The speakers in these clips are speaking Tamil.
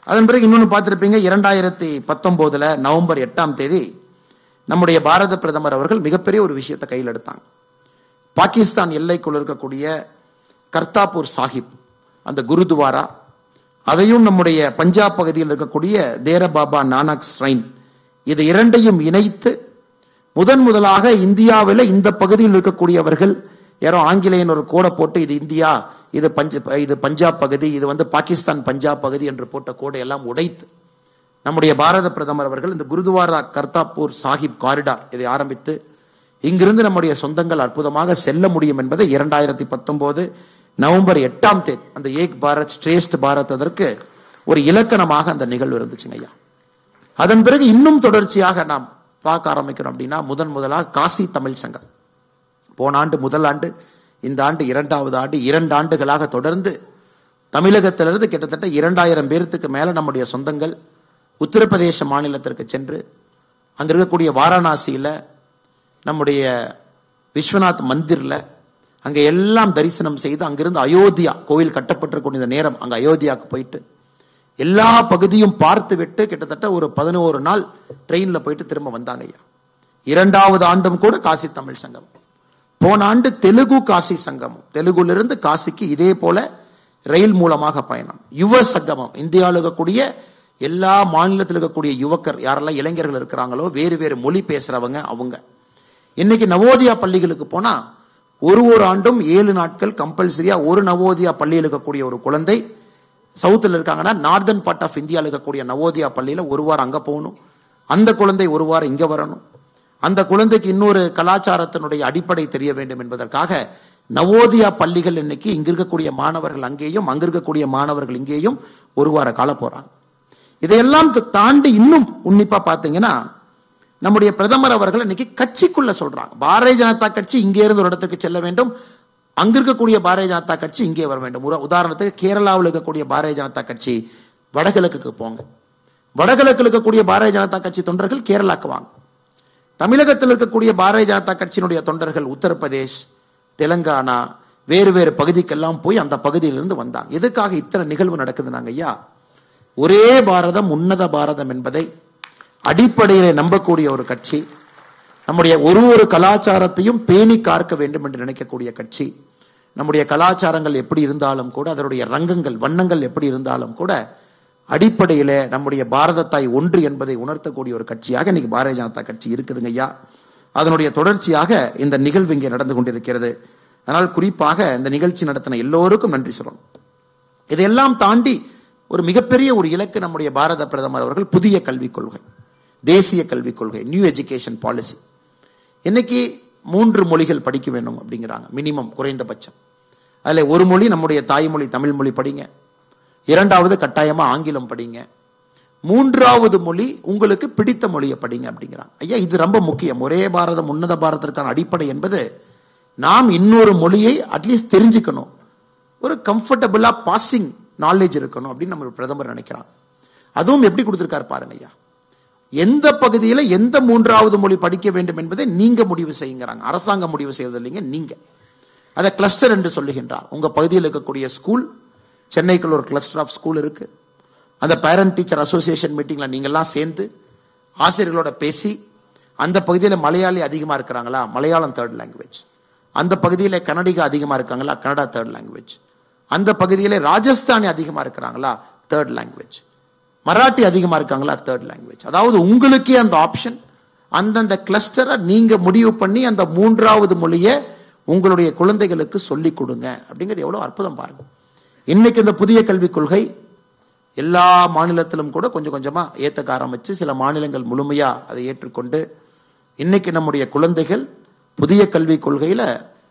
அதன் பிறகு இன்னொன்று பார்த்துருப்பீங்க இரண்டாயிரத்தி பத்தொம்போதுல நவம்பர் எட்டாம் தேதி நம்முடைய பாரத பிரதமர் அவர்கள் மிகப்பெரிய ஒரு விஷயத்தை கையில் எடுத்தாங்க பாகிஸ்தான் எல்லைக்குள் இருக்கக்கூடிய கர்த்தாப்பூர் சாஹிப் அந்த குருதுவாரா அதையும் நம்முடைய பஞ்சாப் பகுதியில் இருக்கக்கூடிய தேர பாபா நானக் ஸ்ரைன் இது இரண்டையும் இணைத்து முதன் முதலாக இந்தியாவில் இந்த பகுதியில் இருக்கக்கூடியவர்கள் யாரோ ஆங்கிலேயன் ஒரு கோடை போட்டு இது இந்தியா இது பஞ்ச இது பஞ்சாப் பகுதி இது வந்து பாகிஸ்தான் பஞ்சாப் பகுதி என்று போட்ட கோடை எல்லாம் உடைத்து நம்முடைய பாரத பிரதமர் அவர்கள் இந்த குருதுவாரா கர்த்தாப்பூர் சாஹிப் காரிடார் இதை ஆரம்பித்து இங்கிருந்து நம்முடைய சொந்தங்கள் அற்புதமாக செல்ல முடியும் என்பதை இரண்டாயிரத்தி பத்தொன்பது நவம்பர் எட்டாம் தேதி அந்த ஏக் பாரத் ஸ்ரேஷ்ட் பாரத் அதற்கு ஒரு இலக்கணமாக அந்த நிகழ்வு இருந்துச்சுங்க ஐயா அதன் பிறகு இன்னும் தொடர்ச்சியாக நாம் பார்க்க ஆரம்பிக்கிறோம் அப்படின்னா முதன் முதலாக காசி தமிழ் சங்கம் போன ஆண்டு முதல் ஆண்டு இந்த ஆண்டு இரண்டாவது ஆண்டு இரண்டு ஆண்டுகளாக தொடர்ந்து தமிழகத்திலிருந்து கிட்டத்தட்ட இரண்டாயிரம் பேர்த்துக்கு மேல நம்முடைய சொந்தங்கள் உத்தரப்பிரதேச மாநிலத்திற்கு சென்று அங்க இருக்கக்கூடிய வாரணாசியில நம்முடைய விஸ்வநாத் மந்திர்ல அங்க எல்லாம் தரிசனம் செய்து அங்கிருந்து அயோத்தியா கோயில் கட்டப்பட்டிருக்கூடிய இந்த நேரம் அங்க அயோத்தியாவுக்கு போயிட்டு எல்லா பகுதியும் பார்த்து விட்டு கிட்டத்தட்ட ஒரு பதினோரு நாள் ட்ரெயின்ல போயிட்டு திரும்ப வந்தாங்க ஐயா இரண்டாவது ஆண்டும் கூட காசி தமிழ் சங்கம் போன ஆண்டு தெலுங்கு காசி சங்கமம் தெலுங்குலிருந்து காசிக்கு இதே போல ரயில் மூலமாக பயணம் யுவ சங்கமம் இந்தியாவில் இருக்கக்கூடிய எல்லா மாநிலத்தில் இருக்கக்கூடிய யுவக்கர் யாரெல்லாம் இளைஞர்கள் இருக்கிறாங்களோ வேறு வேறு மொழி பேசுறவங்க அவங்க இன்னைக்கு நவோதயா பள்ளிகளுக்கு போனா ஒரு ஒரு ஆண்டும் ஏழு நாட்கள் கம்பல்சரியா ஒரு நவோதயா பள்ளியில் இருக்கக்கூடிய ஒரு குழந்தை சவுத்தில் இருக்காங்கன்னா நார்தன் பார்ட் ஆஃப் இந்தியாவில் இருக்கக்கூடிய நவோதயா பள்ளியில் ஒரு வாரம் அங்கே போகணும் அந்த குழந்தை ஒரு வாரம் இங்கே வரணும் அந்த குழந்தைக்கு இன்னொரு கலாச்சாரத்தினுடைய அடிப்படை தெரிய வேண்டும் என்பதற்காக நவோதயா பள்ளிகள் இன்னைக்கு இங்க இருக்கக்கூடிய மாணவர்கள் அங்கேயும் அங்க இருக்கக்கூடிய மாணவர்கள் இங்கேயும் ஒரு வார காலம் போறாங்க இதையெல்லாம் தாண்டி இன்னும் உன்னிப்பா பார்த்தீங்கன்னா நம்முடைய பிரதமர் அவர்கள் இன்னைக்கு கட்சிக்குள்ள சொல்றாங்க பாரதிய ஜனதா கட்சி இங்கே இருந்து ஒரு இடத்துக்கு செல்ல வேண்டும் அங்க இருக்கக்கூடிய பாரதிய ஜனதா கட்சி இங்கே வர வேண்டும் ஒரு உதாரணத்துக்கு கேரளாவில் இருக்கக்கூடிய பாரதிய ஜனதா கட்சி வடகிழக்குக்கு போங்க வடகிழக்கில் இருக்கக்கூடிய பாரதிய ஜனதா கட்சி தொண்டர்கள் கேரளாக்கு வாங்க தமிழகத்தில் இருக்கக்கூடிய பாரதிய ஜனதா கட்சியினுடைய தொண்டர்கள் உத்தரப்பிரதேஷ் தெலுங்கானா வேறு வேறு பகுதிக்கெல்லாம் போய் அந்த பகுதியிலிருந்து வந்தாங்க எதுக்காக இத்தனை நிகழ்வு நடக்குதுனாங்க ஐயா ஒரே பாரதம் உன்னத பாரதம் என்பதை அடிப்படையில் நம்பக்கூடிய ஒரு கட்சி நம்முடைய ஒரு ஒரு கலாச்சாரத்தையும் பேணி காக்க வேண்டும் என்று நினைக்கக்கூடிய கட்சி நம்முடைய கலாச்சாரங்கள் எப்படி இருந்தாலும் கூட அதனுடைய ரங்கங்கள் வண்ணங்கள் எப்படி இருந்தாலும் கூட அடிப்படையில் நம்முடைய பாரத தாய் ஒன்று என்பதை உணர்த்தக்கூடிய ஒரு கட்சியாக இன்னைக்கு பாரதிய ஜனதா கட்சி இருக்குதுங்க ஐயா அதனுடைய தொடர்ச்சியாக இந்த நிகழ்வு இங்கே நடந்து கொண்டிருக்கிறது அதனால் குறிப்பாக இந்த நிகழ்ச்சி நடத்தின எல்லோருக்கும் நன்றி சொல்லணும் இதையெல்லாம் தாண்டி ஒரு மிகப்பெரிய ஒரு இலக்கு நம்முடைய பாரத பிரதமர் அவர்கள் புதிய கல்விக் கொள்கை தேசிய கல்விக் கொள்கை நியூ எஜுகேஷன் பாலிசி இன்னைக்கு மூன்று மொழிகள் படிக்க வேண்டும் அப்படிங்கிறாங்க மினிமம் குறைந்தபட்சம் அதில் ஒரு மொழி நம்முடைய தாய்மொழி தமிழ் மொழி படிங்க இரண்டாவது கட்டாயமா ஆங்கிலம் படிங்க மூன்றாவது மொழி உங்களுக்கு பிடித்த மொழியை படிங்க அப்படிங்கிறாங்க ஐயா இது ரொம்ப முக்கியம் ஒரே பாரதம் உன்னத பாரதத்திற்கான அடிப்படை என்பது நாம் இன்னொரு மொழியை அட்லீஸ்ட் தெரிஞ்சுக்கணும் ஒரு கம்ஃபர்டபுளா பாசிங் நாலேஜ் இருக்கணும் அப்படின்னு நம்ம பிரதமர் நினைக்கிறான் அதுவும் எப்படி கொடுத்திருக்காரு பாருங்க ஐயா எந்த பகுதியில் எந்த மூன்றாவது மொழி படிக்க வேண்டும் என்பதை நீங்க முடிவு செய்யுங்கிறாங்க அரசாங்கம் முடிவு செய்வது இல்லைங்க நீங்க அதை கிளஸ்டர் என்று சொல்லுகின்றார் உங்க பகுதியில் இருக்கக்கூடிய ஸ்கூல் சென்னைக்குள்ள ஒரு கிளஸ்டர் ஆஃப் ஸ்கூல் இருக்கு அந்த பேரண்ட் டீச்சர் அசோசியேஷன் மீட்டிங்ல நீங்கெல்லாம் சேர்ந்து ஆசிரியர்களோட பேசி அந்த பகுதியில் மலையாளி அதிகமாக இருக்கிறாங்களா மலையாளம் தேர்ட் லாங்குவேஜ் அந்த பகுதியில் கன்னடிகா அதிகமாக இருக்காங்களா கன்னடா தேர்ட் லாங்குவேஜ் அந்த பகுதியில் ராஜஸ்தானி அதிகமாக இருக்கிறாங்களா தேர்ட் லாங்குவேஜ் மராட்டி அதிகமாக இருக்காங்களா தேர்ட் லாங்குவேஜ் அதாவது உங்களுக்கே அந்த ஆப்ஷன் அந்தந்த கிளஸ்டரை நீங்க முடிவு பண்ணி அந்த மூன்றாவது மொழியை உங்களுடைய குழந்தைகளுக்கு சொல்லிக் கொடுங்க அப்படிங்கிறது எவ்வளவு அற்புதம் பாருங்க இன்னைக்கு இந்த புதிய கல்விக் கொள்கை எல்லா மாநிலத்திலும் கூட கொஞ்சம் கொஞ்சமா ஏத்துக்க ஆரம்பிச்சு சில மாநிலங்கள் முழுமையா அதை ஏற்றுக்கொண்டு இன்னைக்கு நம்முடைய குழந்தைகள் புதிய கல்விக் கொள்கையில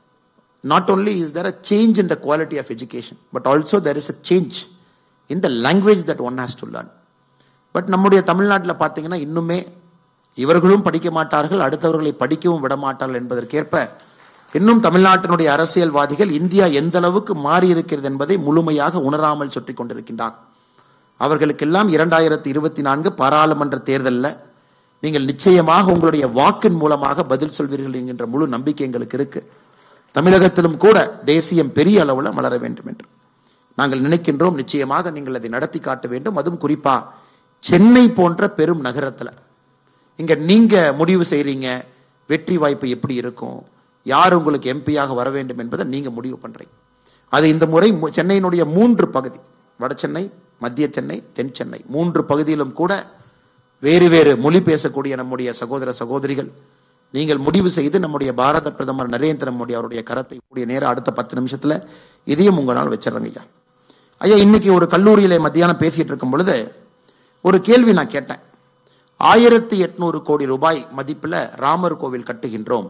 not only is there a change in the quality of education but also there is a change in the language that one has to learn but நம்முடைய தமிழ்நாட்டில் பார்த்தீங்கன்னா இன்னுமே இவர்களும் படிக்க மாட்டார்கள் அடுத்தவர்களை படிக்கவும் விட மாட்டார்கள் என்பதற்கேற்ப இன்னும் தமிழ்நாட்டினுடைய அரசியல்வாதிகள் இந்தியா எந்த அளவுக்கு மாறி இருக்கிறது என்பதை முழுமையாக உணராமல் சுற்றி கொண்டிருக்கின்றார் அவர்களுக்கெல்லாம் இரண்டாயிரத்தி இருபத்தி நான்கு பாராளுமன்ற தேர்தலில் நீங்கள் நிச்சயமாக உங்களுடைய வாக்கின் மூலமாக பதில் சொல்வீர்கள் என்கின்ற முழு நம்பிக்கை எங்களுக்கு இருக்கு தமிழகத்திலும் கூட தேசியம் பெரிய அளவில் வளர வேண்டும் என்று நாங்கள் நினைக்கின்றோம் நிச்சயமாக நீங்கள் அதை நடத்தி காட்ட வேண்டும் அதுவும் குறிப்பா சென்னை போன்ற பெரும் நகரத்துல இங்க நீங்க முடிவு செய்றீங்க வெற்றி வாய்ப்பு எப்படி இருக்கும் யார் உங்களுக்கு எம்பியாக வர வேண்டும் என்பதை நீங்க முடிவு பண்றீங்க அது இந்த முறை மு- சென்னையினுடைய மூன்று பகுதி வட சென்னை மத்திய சென்னை தென் சென்னை மூன்று பகுதியிலும் கூட வேறு வேறு மொழி பேசக்கூடிய நம்முடைய சகோதர சகோதரிகள் நீங்கள் முடிவு செய்து நம்முடைய பாரத பிரதமர் நரேந்திர மோடி அவருடைய கரத்தை கூடிய நேரம் அடுத்த பத்து நிமிஷத்துல இதையும் உங்களால் வச்சிடறேங்க ஐயா ஐயா இன்னைக்கு ஒரு கல்லூரியில மத்தியானம் பேசிட்டு இருக்கும் பொழுது ஒரு கேள்வி நான் கேட்டேன் ஆயிரத்தி எட்நூறு கோடி ரூபாய் மதிப்புல ராமர் கோவில் கட்டுகின்றோம்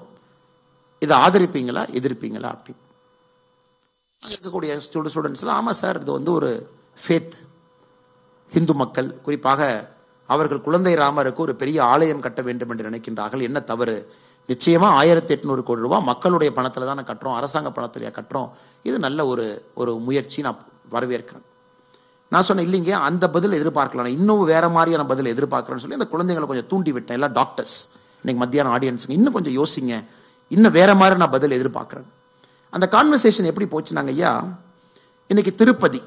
இதை ஆதரிப்பீங்களா எதிர்ப்பீங்களா அப்படி இருக்கக்கூடிய ஸ்டூடெண்ட்ஸ்லாம் ஆமா சார் இது வந்து ஒரு ஃபேத் ஹிந்து மக்கள் குறிப்பாக அவர்கள் குழந்தை ராமருக்கு ஒரு பெரிய ஆலயம் கட்ட வேண்டும் என்று நினைக்கின்றார்கள் என்ன தவறு நிச்சயமா ஆயிரத்தி எட்நூறு கோடி ரூபாய் மக்களுடைய பணத்துல தானே கட்டுறோம் அரசாங்க பணத்திலேயே கட்டுறோம் இது நல்ல ஒரு ஒரு முயற்சி நான் வரவேற்கிறேன் நான் சொன்னேன் இல்லைங்க அந்த பதில் எதிர்பார்க்கலாம் நான் இன்னும் வேற மாதிரியான பதில் எதிர்பார்க்கறேன்னு சொல்லி அந்த குழந்தைங்களை கொஞ்சம் தூண்டி விட்டேன் எல்லாம் டாக்டர்ஸ் இன்னைக்கு மத்தியானம் ஆடியன்ஸுங்க இன்னும் கொஞ்சம் யோசிங்க இன்னும் வேற மாதிரி நான் பதில் எதிர்பார்க்கிறேன் அந்த கான்வர்சேஷன் எப்படி போச்சுனாங்க ஐயா இன்னைக்கு திருப்பதி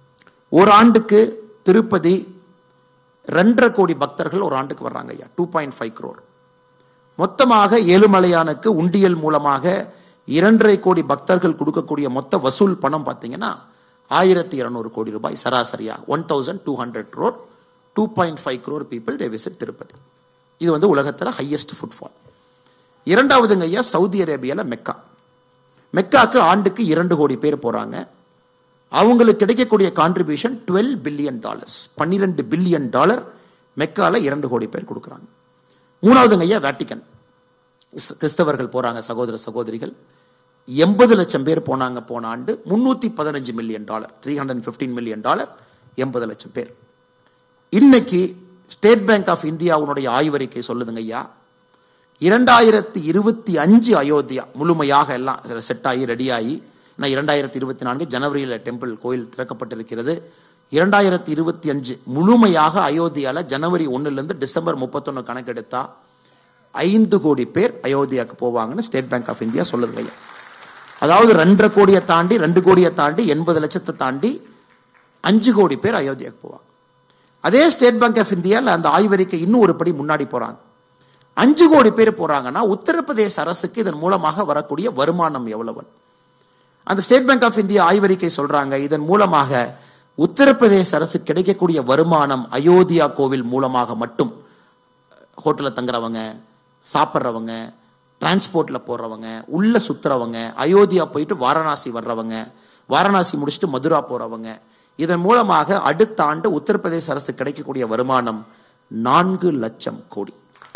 ஒரு ஆண்டுக்கு திருப்பதி ரெண்டரை கோடி பக்தர்கள் ஒரு ஆண்டுக்கு வர்றாங்க ஐயா டூ பாயிண்ட் ஃபைவ் crore மொத்தமாக ஏழுமலையானுக்கு உண்டியல் மூலமாக இரண்டரை கோடி பக்தர்கள் கொடுக்கக்கூடிய மொத்த வசூல் பணம் பார்த்தீங்கன்னா ஆயிரத்தி இருநூறு கோடி ரூபாய் சராசரியா one thousand two hundred crore two point five crore people they visit Tirupati இது வந்து உலகத்தில் ஹையஸ்ட் ஃபுட்ஃபால் இரண்டாவதுங்க ஐயா சவுதி அரேபியால மெக்கா மெக்காக்கு ஆண்டுக்கு இரண்டு கோடி பேர் போறாங்க அவங்களுக்கு கிடைக்கக்கூடிய கான்ட்ரிபியூஷன் டுவெல் பில்லியன் டாலர்ஸ் பன்னிரெண்டு பில்லியன் டாலர் மெக்கால இரண்டு கோடி பேர் கொடுக்குறாங்க மூணாவதுங்க ஐயா வேட்டிக்கன் கிறிஸ்த- கிறிஸ்தவர்கள் போறாங்க சகோதர சகோதரிகள் எண்பது லட்சம் பேர் போனாங்க போன ஆண்டு முன்னூத்தி பதினஞ்சு million dollar three hundred fifteen million dollar எண்பது லட்சம் பேர் இன்னைக்கு ஸ்டேட் பேங்க் ஆஃப் இந்தியாவுடைய ஆய்வறிக்கை சொல்லுதுங்க ஐயா இரண்டாயிரத்தி இருபத்தி அஞ்சு அயோத்தியா முழுமையாக எல்லாம் செட் ஆகி ரெடி ஆகி நான் இரண்டாயிரத்தி இருபத்தி நான்கு ஜனவரியில் டெம்பிள் கோயில் திறக்கப்பட்டிருக்கிறது இரண்டாயிரத்தி இருபத்தி அஞ்சு முழுமையாக அயோத்தியால ஜனவரி ஒண்ணுல இருந்து டிசம்பர் முப்பத்தொன்னு கணக்கெடுத்தா ஐந்து கோடி பேர் அயோத்தியாவுக்கு போவாங்கன்னு ஸ்டேட் பேங்க் ஆஃப் இந்தியா சொல்லுதுங்க ஐயா அதாவது ரெண்டரை கோடியை தாண்டி ரெண்டு கோடியை தாண்டி எண்பது லட்சத்தை தாண்டி அஞ்சு கோடி பேர் அயோத்தியாவுக்கு போவாங்க அதே ஸ்டேட் பேங்க் ஆஃப் இந்தியாவில் அந்த ஆய்வறிக்கை இன்னும் ஒரு படி முன்னாடி போறாங்க அஞ்சு கோடி பேர் போறாங்கன்னா உத்தரப்பிரதேச அரசுக்கு இதன் மூலமாக வரக்கூடிய வருமானம் எவ்வளவு அந்த ஸ்டேட் பேங்க் ஆஃப் இந்தியா ஆய்வறிக்கை சொல்றாங்க இதன் மூலமாக உத்தரப்பிரதேச அரசு கிடைக்கக்கூடிய வருமானம் அயோத்தியா கோவில் மூலமாக மட்டும் ஹோட்டலில் தங்குறவங்க சாப்பிட்றவங்க டிரான்ஸ்போர்ட்ல போறவங்க உள்ள சுத்துறவங்க அயோத்தியா போயிட்டு வாரணாசி வர்றவங்க வாரணாசி முடிச்சுட்டு மதுரா போறவங்க இதன் மூலமாக அடுத்த ஆண்டு உத்தரப்பிரதேச அரசு கிடைக்கக்கூடிய வருமானம் நான்கு லட்சம் கோடி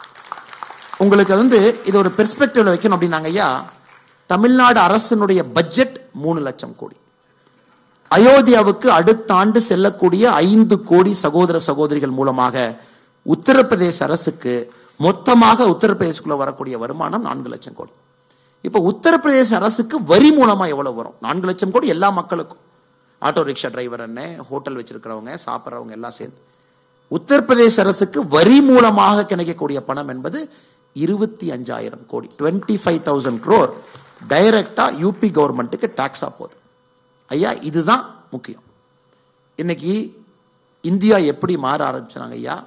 உங்களுக்கு வந்து இது ஒரு பெர்ஸ்பெக்டிவ்ல வைக்கணும் அப்படின்னாங்க ஐயா தமிழ்நாடு அரசினுடைய பட்ஜெட் மூணு லட்சம் கோடி அயோத்தியாவுக்கு அடுத்த ஆண்டு செல்லக்கூடிய ஐந்து கோடி சகோதர சகோதரிகள் மூலமாக உத்தரப்பிரதேச அரசுக்கு மொத்தமாக உத்தரப்பிரதேசக்குள்ள வரக்கூடிய வருமானம் நான்கு லட்சம் கோடி இப்ப உத்தரப்பிரதேச அரசுக்கு வரி மூலமா எவ்வளவு வரும் நான்கு லட்சம் கோடி எல்லா மக்களுக்கும் ஆட்டோ ரிக்ஷா டிரைவர் என்ன ஹோட்டல் வச்சிருக்கிறவங்க சாப்பிட்றவங்க எல்லாம் சேர்ந்து உத்தரப்பிரதேச அரசுக்கு வரி மூலமாக கிடைக்கக்கூடிய பணம் என்பது இருபத்தி அஞ்சாயிரம் கோடி டுவெண்ட்டி ஃபைவ் தௌசண்ட் க்ரோர் டைரக்டா யூபி கவர்மெண்ட்டுக்கு டாக்ஸா போகுது ஐயா இதுதான் முக்கியம் இன்னைக்கு இந்தியா எப்படி மாற ஆரம்பிச்சாங்க ஐயா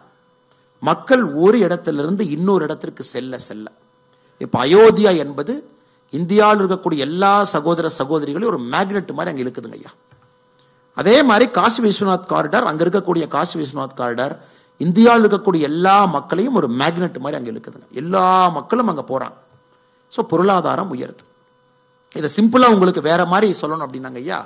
மக்கள் ஒரு இடத்திலிருந்து இன்னொரு இடத்திற்கு செல்ல செல்ல இப்ப அயோத்தியா என்பது இந்தியாவில் இருக்கக்கூடிய எல்லா சகோதர சகோதரிகளையும் ஒரு மேக்னெட் மாதிரி அங்க இழுக்குதுங்க ஐயா அதே மாதிரி காசி விஸ்வநாத் காரிடார் அங்க இருக்கக்கூடிய காசி விஸ்வநாத் காரிடார் இந்தியாவில் இருக்கக்கூடிய எல்லா மக்களையும் ஒரு மேக்னெட் மாதிரி அங்க இழுக்குதுங்க எல்லா மக்களும் அங்க போறாங்க ஸோ பொருளாதாரம் உயருது இதை சிம்பிளா உங்களுக்கு வேற மாதிரி சொல்லணும் அப்படின்னாங்க ஐயா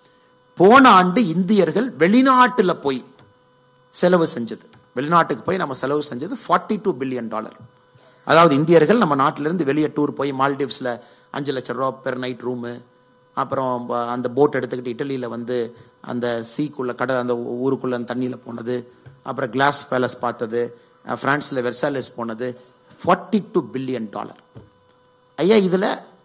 போன ஆண்டு இந்தியர்கள் வெளிநாட்டுல போய் செலவு செஞ்சது வெளிநாட்டுக்கு போய் நம்ம செலவு செஞ்சது ஃபார்ட்டி டூ பில்லியன் டாலர் அதாவது இந்தியர்கள் நம்ம நாட்டிலிருந்து வெளியே டூர் போய் மால்டீவ்ஸ்ல அஞ்சு லட்சம் ரூபா பெர் நைட் ரூமு அப்புறம் ப- அந்த போட் எடுத்துக்கிட்டு இட்டலியில வந்து அந்த சீக்குள்ள கடல் அந்த ஊ- ஊருக்குள்ள அந்த தண்ணியில போனது அப்புறம் கிளாஸ் பேலஸ் பார்த்தது அஹ் பிரான்ஸ்ல வெர்சாலிஸ் போனது ஃபார்ட்டி டூ பில்லியன் டாலர் ஐயா இதுல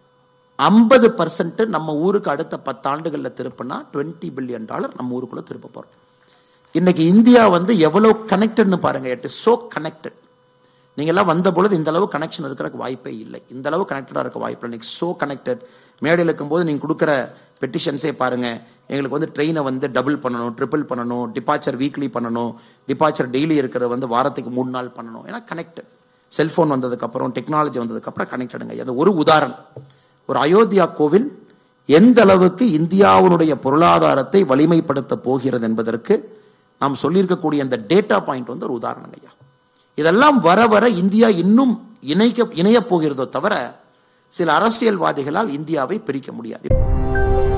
ஐம்பது பர்சன்ட் நம்ம ஊருக்கு அடுத்த பத்தாண்டுகள்ல திருப்பினா டுவெண்ட்டி பில்லியன் டாலர் நம்ம ஊருக்குள்ள திருப்ப போறோம் இன்னைக்கு இந்தியா வந்து எவ்வளவு கனெக்டட்னு பாருங்க இட் இஸ் சோ கனெக்டட் நீங்க எல்லாம் வந்த பொழுது இந்த அளவு கனெக்ஷன் இருக்கிறதுக்கு வாய்ப்பே இல்லை இந்த அளவு கனெக்டடா இருக்க வாய்ப்பு இல்லை இன்னைக்கு சோ கனெக்டட் மேடையில் இருக்கும்போது நீங்கள் கொடுக்குற பெட்டிஷன்ஸே பாருங்க எங்களுக்கு வந்து ட்ரெயினை வந்து டபுள் பண்ணணும் ட்ரிபிள் பண்ணணும் டிபார்ச்சர் வீக்லி பண்ணணும் டிபார்ச்சர் டெய்லி இருக்கிறத வந்து வாரத்துக்கு மூணு நாள் பண்ணணும் ஏன்னா கனெக்டட் செல்ஃபோன் வந்ததுக்கப்புறம் டெக்னாலஜி வந்ததுக்கப்புறம் கனெக்டடுங்க அது ஒரு உதாரணம் ஒரு அயோத்தியா கோவில் எந்த அளவுக்கு இந்தியாவினுடைய பொருளாதாரத்தை வலிமைப்படுத்த போகிறது என்பதற்கு நாம் சொல்லியிருக்கக்கூடிய அந்த டேட்டா பாயிண்ட் வந்து ஒரு உதாரணம் ஐயா இதெல்லாம் வர வர இந்தியா இன்னும் இணைக்க இணையப் போகிறதோ தவிர சில அரசியல்வாதிகளால் இந்தியாவை பிரிக்க முடியாது